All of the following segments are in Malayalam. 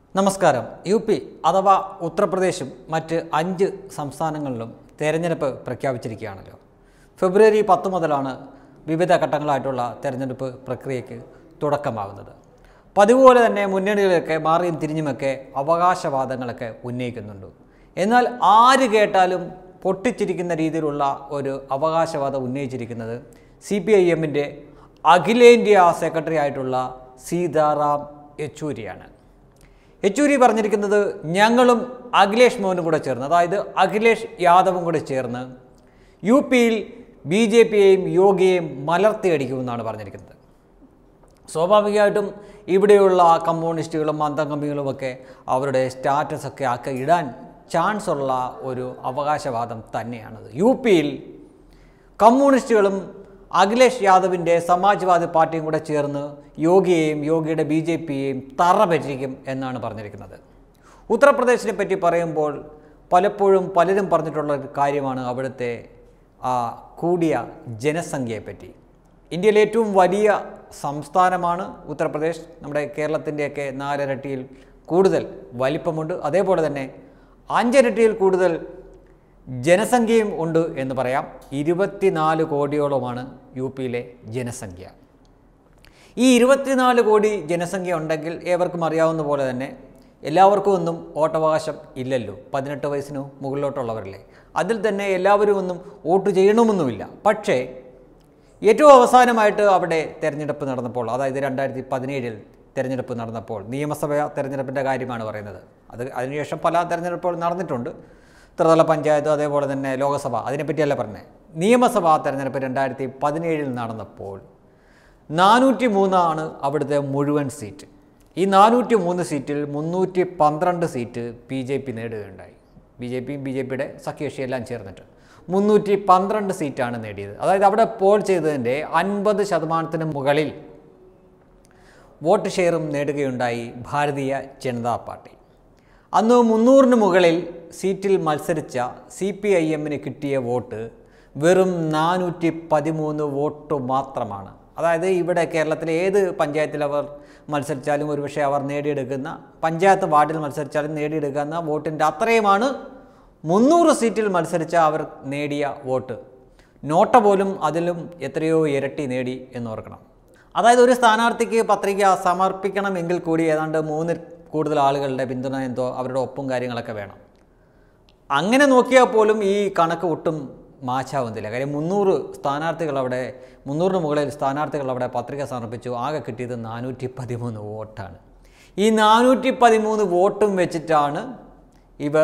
നമസ്കാരം യു പി അഥവാ ഉത്തർപ്രദേശും മറ്റ് അഞ്ച് സംസ്ഥാനങ്ങളിലും തെരഞ്ഞെടുപ്പ് പ്രഖ്യാപിച്ചിരിക്കുകയാണല്ലോ ഫെബ്രുവരി പത്ത് മുതലാണ് വിവിധ ഘട്ടങ്ങളായിട്ടുള്ള തെരഞ്ഞെടുപ്പ് പ്രക്രിയയ്ക്ക് തുടക്കമാകുന്നത് പതിവ് പോലെ തന്നെ മുന്നണികളൊക്കെ മാറിയും തിരിഞ്ഞുമൊക്കെ അവകാശവാദങ്ങളൊക്കെ ഉന്നയിക്കുന്നുണ്ട് എന്നാൽ ആര് കേട്ടാലും പൊട്ടിച്ചിരിക്കുന്ന രീതിയിലുള്ള ഒരു അവകാശവാദം ഉന്നയിച്ചിരിക്കുന്നത് സി പി ഐ എമ്മിൻ്റെ അഖിലേന്ത്യാ സെക്രട്ടറി ആയിട്ടുള്ള സീതാറാം യെച്ചൂരിയാണ് യെച്ചൂരി പറഞ്ഞിരിക്കുന്നത് ഞങ്ങളും അഖിലേഷ് മോഹനും കൂടെ ചേർന്ന് അതായത് അഖിലേഷ് യാദവും കൂടെ ചേർന്ന് യു പിയിൽ ബി ജെ പിയെയും യോഗിയെയും മലർത്തിയടിക്കുമെന്നാണ് പറഞ്ഞിരിക്കുന്നത് സ്വാഭാവികമായിട്ടും ഇവിടെയുള്ള കമ്മ്യൂണിസ്റ്റുകളും മന്ദകമ്മികളുമൊക്കെ അവരുടെ സ്റ്റാറ്റസ് ഒക്കെ ആക്കി ഇടാൻ ചാൻസ് ഉള്ള ഒരു അവകാശവാദം തന്നെയാണത് യു പിയിൽ കമ്മ്യൂണിസ്റ്റുകളും അഖിലേഷ് യാദവിൻ്റെ സമാജ്വാദി പാർട്ടിയും കൂടെ ചേർന്ന് യോഗിയെയും യോഗിയുടെ ബി ജെ പിയെയും തറ പറ്റിക്കും എന്നാണ് പറഞ്ഞിരിക്കുന്നത് ഉത്തർപ്രദേശിനെ പറ്റി പറയുമ്പോൾ പലപ്പോഴും പലരും പറഞ്ഞിട്ടുള്ള ഒരു കാര്യമാണ് അവിടുത്തെ ആ കൂടിയ ജനസംഖ്യയെപ്പറ്റി ഇന്ത്യയിലെ ഏറ്റവും വലിയ സംസ്ഥാനമാണ് ഉത്തർപ്രദേശ് നമ്മുടെ കേരളത്തിൻ്റെയൊക്കെ നാലിരട്ടിയിൽ കൂടുതൽ വലിപ്പമുണ്ട് അതേപോലെ തന്നെ അഞ്ചിരട്ടിയിൽ കൂടുതൽ ജനസംഖ്യയും ഉണ്ട് എന്ന് പറയാം ഇരുപത്തിനാല് കോടിയോളമാണ് യു പിയിലെ ജനസംഖ്യ ഈ ഇരുപത്തിനാല് കോടി ജനസംഖ്യ ഉണ്ടെങ്കിൽ ഏവർക്കും അറിയാവുന്ന പോലെ തന്നെ എല്ലാവർക്കും ഒന്നും വോട്ടവകാശം ഇല്ലല്ലോ പതിനെട്ട് വയസ്സിന് മുകളിലോട്ടുള്ളവരല്ലേ അതിൽ തന്നെ എല്ലാവരും ഒന്നും വോട്ട് ചെയ്യണമെന്നുമില്ല പക്ഷേ ഏറ്റവും അവസാനമായിട്ട് അവിടെ തെരഞ്ഞെടുപ്പ് നടന്നപ്പോൾ അതായത് രണ്ടായിരത്തി പതിനേഴിൽ തെരഞ്ഞെടുപ്പ് നടന്നപ്പോൾ നിയമസഭ തെരഞ്ഞെടുപ്പിൻ്റെ കാര്യമാണ് പറയുന്നത് അത് അതിനുശേഷം പല തെരഞ്ഞെടുപ്പുകൾ നടന്നിട്ടുണ്ട് ത്രിതല പഞ്ചായത്ത് അതേപോലെ തന്നെ ലോകസഭ അതിനെപ്പറ്റിയല്ല പറഞ്ഞത് നിയമസഭാ തെരഞ്ഞെടുപ്പ് രണ്ടായിരത്തി പതിനേഴിൽ നടന്നപ്പോൾ നാനൂറ്റി മൂന്നാണ് അവിടുത്തെ മുഴുവൻ സീറ്റ് ഈ നാനൂറ്റി മൂന്ന് സീറ്റിൽ മുന്നൂറ്റി പന്ത്രണ്ട് സീറ്റ് ബി ജെ പി നേടുകയുണ്ടായി ബി ജെ പിയും ബി ജെ പിയുടെ സഖ്യകക്ഷി എല്ലാം ചേർന്നിട്ട് മുന്നൂറ്റി പന്ത്രണ്ട് സീറ്റാണ് നേടിയത് അതായത് അവിടെ പോൾ ചെയ്തതിൻ്റെ അൻപത് ശതമാനത്തിന് മുകളിൽ വോട്ട് ഷെയറും നേടുകയുണ്ടായി ഭാരതീയ ജനതാ പാർട്ടി അന്ന് മുന്നൂറിന് മുകളിൽ സീറ്റിൽ മത്സരിച്ച സി പി ഐ എമ്മിന് കിട്ടിയ വോട്ട് വെറും നാനൂറ്റി പതിമൂന്ന് വോട്ട് മാത്രമാണ് അതായത് ഇവിടെ കേരളത്തിലെ ഏത് പഞ്ചായത്തിൽ അവർ മത്സരിച്ചാലും ഒരുപക്ഷെ അവർ നേടിയെടുക്കുന്ന പഞ്ചായത്ത് വാർഡിൽ മത്സരിച്ചാലും നേടിയെടുക്കുന്ന വോട്ടിൻ്റെ അത്രയുമാണ് മുന്നൂറ് സീറ്റിൽ മത്സരിച്ച അവർ നേടിയ വോട്ട് നോട്ട പോലും അതിലും എത്രയോ ഇരട്ടി നേടി എന്നോർക്കണം അതായത് ഒരു സ്ഥാനാർത്ഥിക്ക് പത്രിക സമർപ്പിക്കണമെങ്കിൽ കൂടി ഏതാണ്ട് മൂന്നിൽ കൂടുതൽ ആളുകളുടെ പിന്തുണ എന്തോ അവരുടെ ഒപ്പും കാര്യങ്ങളൊക്കെ വേണം അങ്ങനെ നോക്കിയാൽ പോലും ഈ കണക്ക് ഒട്ടും മാച്ചാവുന്നില്ല കാര്യം മുന്നൂറ് സ്ഥാനാർത്ഥികൾ അവിടെ മുന്നൂറിന് മുകളിൽ സ്ഥാനാർത്ഥികൾ അവിടെ പത്രിക സമർപ്പിച്ചു ആകെ കിട്ടിയത് നാനൂറ്റി പതിമൂന്ന് വോട്ടാണ് ഈ നാനൂറ്റി പതിമൂന്ന് വോട്ടും വെച്ചിട്ടാണ് ഇവർ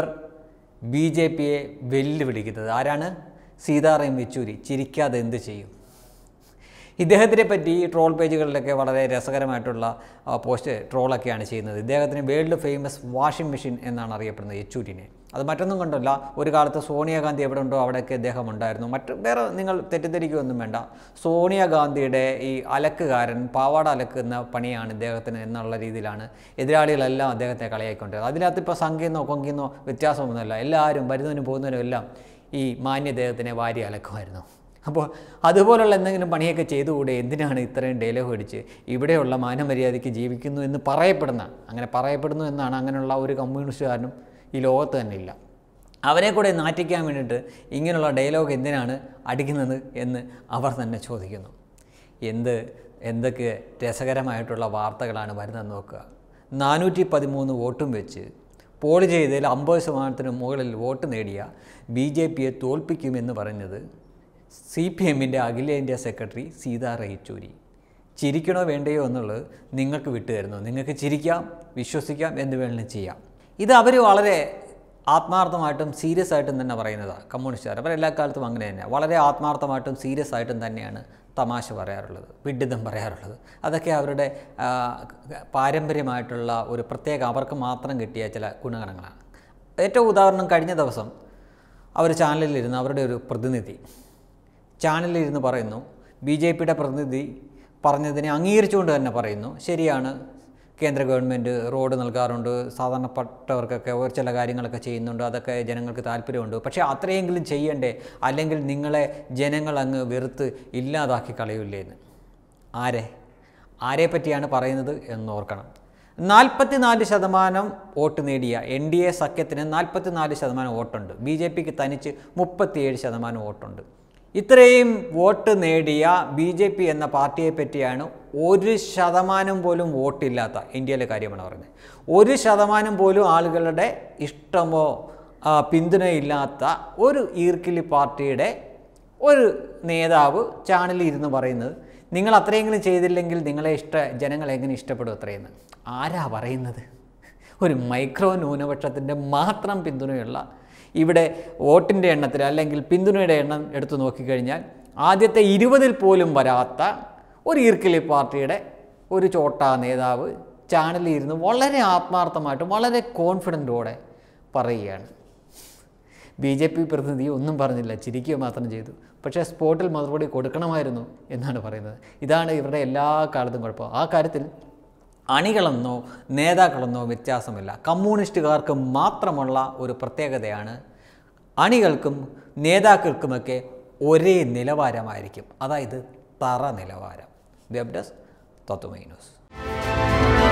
ബി ജെ പിയെ വെല്ലുവിളിക്കുന്നത് ആരാണ് സീതാറാം യെച്ചൂരി ചിരിക്കാതെ എന്ത് ചെയ്യും ഇദ്ദേഹത്തിനെ പറ്റി ട്രോൾ പേജുകളിലൊക്കെ വളരെ രസകരമായിട്ടുള്ള ആ, പോസ്റ്റ് ട്രോളൊക്കെയാണ് ചെയ്യുന്നത് ഇദ്ദേഹത്തിന് വേൾഡ് ഫേമസ് വാഷിംഗ് മെഷീൻ എന്നാണ് അറിയപ്പെടുന്നത് യെച്ചൂരിനെ അത് മറ്റൊന്നും കൊണ്ടല്ല ഒരു കാലത്ത് സോണിയാഗാന്ധി എവിടെ ഉണ്ടോ അവിടെയൊക്കെ അദ്ദേഹം ഉണ്ടായിരുന്നു മറ്റ് വേറെ നിങ്ങൾ തെറ്റിദ്ധരിക്കുകയൊന്നും വേണ്ട സോണിയാഗാന്ധിയുടെ ഈ അലക്കുകാരൻ പാവാട അലക്കുന്ന പണിയാണ് ഇദ്ദേഹത്തിന് എന്നുള്ള രീതിയിലാണ് എതിരാളികളെല്ലാം അദ്ദേഹത്തെ കളിയായിക്കൊണ്ടിരുന്നത് അതിനകത്ത് ഇപ്പോൾ സംഖ്യെന്നോ കൊങ്കിന്നോ വ്യത്യാസമൊന്നുമില്ല എല്ലാവരും വരുന്നതിനും പോകുന്നതിനും എല്ലാം ഈ മാന്യ അദ്ദേഹത്തിനെ വാരി അലക്കുമായിരുന്നു അപ്പോൾ അതുപോലുള്ള എന്തെങ്കിലും പണിയൊക്കെ ചെയ്തുകൂടെ എന്തിനാണ് ഇത്രയും ഡയലോഗ് അടിച്ച് ഇവിടെയുള്ള മാനമര്യാദയ്ക്ക് ജീവിക്കുന്നു എന്ന് പറയപ്പെടുന്ന അങ്ങനെ പറയപ്പെടുന്നു എന്നാണ് അങ്ങനെയുള്ള ഒരു കമ്മ്യൂണിസ്റ്റുകാരനും ഈ ലോകത്ത് തന്നെ ഇല്ല അവരെ കൂടെ നാറ്റിക്കാൻ വേണ്ടിയിട്ട് ഇങ്ങനെയുള്ള ഡയലോഗ് എന്തിനാണ് അടിക്കുന്നത് എന്ന് അവർ തന്നെ ചോദിക്കുന്നു എന്ത് എന്തൊക്കെ രസകരമായിട്ടുള്ള വാർത്തകളാണ് വരുന്നത് നോക്കുക നാനൂറ്റി പതിമൂന്ന് വോട്ടും വെച്ച് പോൾ ചെയ്തതിൽ അമ്പത് ശതമാനത്തിന് മുകളിൽ വോട്ട് നേടിയ ബി ജെ പിയെ തോൽപ്പിക്കുമെന്ന് പറഞ്ഞത് സി പി എമ്മിൻ്റെ അഖിലേന്ത്യാ സെക്രട്ടറി സീതാറാം യെച്ചൂരി ചിരിക്കണോ വേണ്ടയോ എന്നുള്ളത് നിങ്ങൾക്ക് വിട്ടുതരുന്നു നിങ്ങൾക്ക് ചിരിക്കാം വിശ്വസിക്കാം എന്ന് വേണമെങ്കിലും ചെയ്യാം ഇത് അവർ വളരെ ആത്മാർത്ഥമായിട്ടും സീരിയസ് ആയിട്ടും തന്നെ പറയുന്നതാണ് കമ്മ്യൂണിസ്റ്റുകാർ അവർ എല്ലാ കാലത്തും അങ്ങനെ തന്നെ വളരെ ആത്മാർത്ഥമായിട്ടും സീരിയസ് ആയിട്ടും തന്നെയാണ് തമാശ പറയാറുള്ളത് വിഡിതം പറയാറുള്ളത് അതൊക്കെ അവരുടെ ആ, പാരമ്പര്യമായിട്ടുള്ള ഒരു പ്രത്യേക അവർക്ക് മാത്രം കിട്ടിയ ചില ഗുണഗണങ്ങളാണ് ഏറ്റവും ഉദാഹരണം കഴിഞ്ഞ ദിവസം അവർ ചാനലിലിരുന്ന് അവരുടെ ഒരു പ്രതിനിധി ചാനലിലിരുന്ന് പറയുന്നു ബി ജെ പിയുടെ പ്രതിനിധി പറഞ്ഞതിനെ അംഗീകരിച്ചുകൊണ്ട് തന്നെ പറയുന്നു ശരിയാണ് കേന്ദ്ര ഗവൺമെൻറ് റോഡ് നൽകാറുണ്ട് സാധാരണപ്പെട്ടവർക്കൊക്കെ ഒരു ചില കാര്യങ്ങളൊക്കെ ചെയ്യുന്നുണ്ട് അതൊക്കെ ജനങ്ങൾക്ക് താല്പര്യമുണ്ട് പക്ഷേ അത്രയെങ്കിലും ചെയ്യണ്ടേ അല്ലെങ്കിൽ നിങ്ങളെ ജനങ്ങൾ അങ്ങ് വെറുത്ത് ഇല്ലാതാക്കി കളയില്ലേ എന്ന് ആരെ ആരെ പറ്റിയാണ് പറയുന്നത് എന്നോർക്കണം നാൽപ്പത്തിനാല് ശതമാനം വോട്ട് നേടിയ എൻ ഡി എ സഖ്യത്തിന് നാൽപ്പത്തിനാല് ശതമാനം വോട്ടുണ്ട് ബി ജെ പിക്ക് തനിച്ച് മുപ്പത്തിയേഴ് ശതമാനം വോട്ടുണ്ട് ഇത്രയും വോട്ട് നേടിയ ബി ജെ പി എന്ന പാർട്ടിയെ പറ്റിയാണ് ഒരു ശതമാനം പോലും വോട്ടില്ലാത്ത ഇന്ത്യയിലെ കാര്യമാണ് പറയുന്നത് ഒരു ശതമാനം പോലും ആളുകളുടെ ഇഷ്ടമോ ആ, പിന്തുണയില്ലാത്ത ഒരു ഈർക്കിലി പാർട്ടിയുടെ ഒരു നേതാവ് ചാനലിൽ ഇരുന്ന് പറയുന്നത് നിങ്ങൾ അത്രയെങ്കിലും ചെയ്തില്ലെങ്കിൽ നിങ്ങളെ ഇഷ്ട ജനങ്ങൾ എങ്ങനെ ഇഷ്ടപ്പെടും അത്രയെന്ന് ആരാ പറയുന്നത് ഒരു മൈക്രോ ന്യൂനപക്ഷത്തിൻ്റെ മാത്രം പിന്തുണയുള്ള ഇവിടെ വോട്ടിൻ്റെ എണ്ണത്തിൽ അല്ലെങ്കിൽ പിന്തുണയുടെ എണ്ണം എടുത്തു നോക്കിക്കഴിഞ്ഞാൽ ആദ്യത്തെ ഇരുപതിൽ പോലും വരാത്ത ഒരു ഈർക്കിലി പാർട്ടിയുടെ ഒരു ചോട്ടാ നേതാവ് ചാനലിൽ ഇരുന്ന് വളരെ ആത്മാർത്ഥമായിട്ടും വളരെ കോൺഫിഡൻറ്റോടെ പറയുകയാണ് ബി ജെ പി പ്രതിനിധി ഒന്നും പറഞ്ഞില്ല ചിരിക്കുക മാത്രം ചെയ്തു പക്ഷേ സ്പോട്ടിൽ മറുപടി കൊടുക്കണമായിരുന്നു എന്നാണ് പറയുന്നത് ഇതാണ് ഇവരുടെ എല്ലാ കാലത്തും കുഴപ്പം ആ കാര്യത്തിൽ അണികളെന്നോ നേതാക്കളെന്നോ വ്യത്യാസമില്ല കമ്മ്യൂണിസ്റ്റുകാർക്ക് മാത്രമുള്ള ഒരു പ്രത്യേകതയാണ് അണികൾക്കും നേതാക്കൾക്കുമൊക്കെ ഒരേ നിലവാരമായിരിക്കും അതായത് തറ നിലവാരം വെബ് ഡെസ്ക് തത്വമൈ ന്യൂസ്